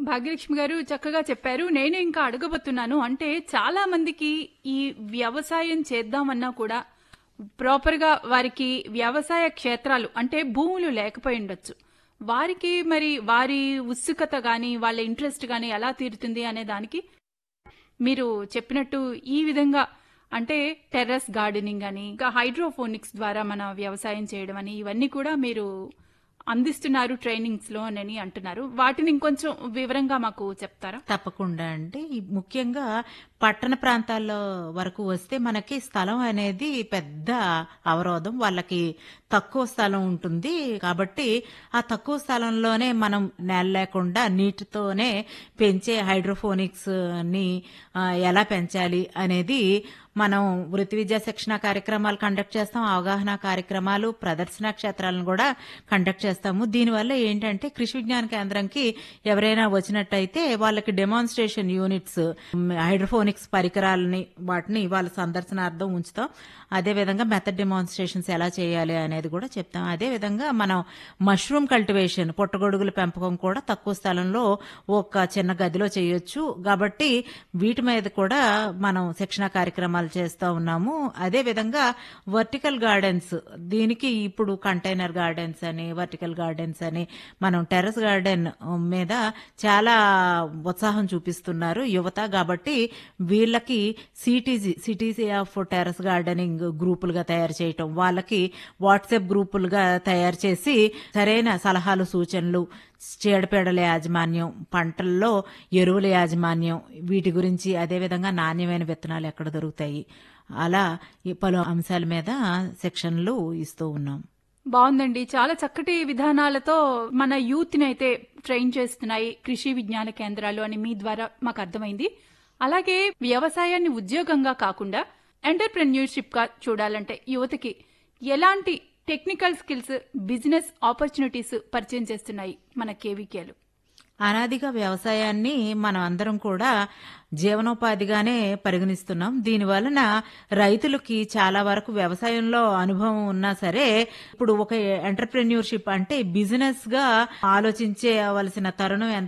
భాగ్యలక్ష్మి గారు చక్కగా చెప్పారు నేను ఇంకా అడగబోతున్నాను అంటే చాలా మందికి ఈ వ్యవసాయం చేద్దామన్నా కూడా ప్రాపర్ గా వారికి వ్యవసాయ క్షేత్రాలు అంటే భూములు లేకపోయి ఉండొచ్చు వారికి మరి వారి ఉత్సుకత గాని వాళ్ళ ఇంట్రెస్ట్ గాని ఎలా తీరుతుంది అనే దానికి మీరు చెప్పినట్టు ఈ విధంగా అంటే టెర్రస్ గార్డెనింగ్ అని ఇంకా హైడ్రోఫోనిక్స్ ద్వారా మన వ్యవసాయం చేయడం అని ఇవన్నీ కూడా మీరు అందిస్తున్నారు ట్రైనింగ్స్ లో అని అంటున్నారు వాటిని ఇంకొంచెం వివరంగా మాకు చెప్తారా తప్పకుండా అండి ఈ ముఖ్యంగా పట్టణ ప్రాంతాల్లో వరకు వస్తే మనకి స్థలం అనేది పెద్ద అవరోధం వాళ్ళకి తక్కువ స్థలం ఉంటుంది కాబట్టి ఆ తక్కువ స్థలంలోనే మనం నేల లేకుండా నీటితోనే పెంచే హైడ్రోఫోనిక్స్ ని ఆ, ఎలా పెంచాలి అనేది మనం వృత్తి విద్యా శిక్షణ కార్యక్రమాలు కండక్ట్ చేస్తాం అవగాహన కార్యక్రమాలు ప్రదర్శన క్షేత్రాలను కూడా కండక్ట్ చేస్తాము దీనివల్ల ఏంటంటే కృషి విజ్ఞాన కేంద్రంకి ఎవరైనా వచ్చినట్టయితే వాళ్ళకి డెమాన్స్ట్రేషన్ యూనిట్స్ హైడ్రోఫోనిక్స్ పరికరాలని వాటిని వాళ్ళ సందర్శనార్థం ఉంచుతాం అదే విధంగా మెథడ్ డెమాన్స్ట్రేషన్స్ ఎలా చేయాలి అనేది కూడా చెప్తాం అదే విధంగా మనం మష్రూమ్ కల్టివేషన్ పుట్టగొడుగుల పెంపకం కూడా తక్కువ స్థలంలో ఒక చిన్న గదిలో చేయొచ్చు కాబట్టి వీటి మీద కూడా మనం శిక్షణ కార్యక్రమాలు చేస్తూ ఉన్నాము అదే విధంగా వర్టికల్ గార్డెన్స్ దీనికి ఇప్పుడు కంటైనర్ గార్డెన్స్ అని వర్టికల్ గార్డెన్స్ అని మనం టెర్రస్ గార్డెన్ మీద చాలా ఉత్సాహం చూపిస్తున్నారు యువత కాబట్టి వీళ్ళకి సిటీజీ సిటీసీ ఆఫ్ టెర్రస్ గార్డెనింగ్ గ్రూపులుగా తయారు చేయటం వాళ్ళకి వాట్సాప్ గ్రూపులుగా తయారు చేసి సరైన సలహాలు సూచనలు చీడపీడల యాజమాన్యం పంటల్లో ఎరువుల యాజమాన్యం వీటి గురించి అదేవిధంగా నాణ్యమైన విత్తనాలు ఎక్కడ దొరుకుతాయి అలా ఈ పలు అంశాల మీద శిక్షణలు ఇస్తూ ఉన్నాం బాగుందండి చాలా చక్కటి విధానాలతో మన యూత్ ని అయితే ట్రైన్ చేస్తున్నాయి కృషి విజ్ఞాన కేంద్రాలు అని మీ ద్వారా మాకు అర్థమైంది అలాగే వ్యవసాయాన్ని ఉద్యోగంగా కాకుండా ఎంటర్ప్రెన్యూర్షిప్ గా చూడాలంటే యువతకి ఎలాంటి టెక్నికల్ స్కిల్స్ బిజినెస్ ఆపర్చునిటీస్ పరిచయం చేస్తున్నాయి మన కేవీకేలు అనాదిగా వ్యవసాయాన్ని మనం అందరం కూడా జీవనోపాధిగానే పరిగణిస్తున్నాం దీని వలన రైతులకి చాలా వరకు వ్యవసాయంలో అనుభవం ఉన్నా సరే ఇప్పుడు ఒక ఎంటర్ప్రెన్యూర్షిప్ అంటే బిజినెస్ గా ఆలోచించవలసిన తరుణం ఎంత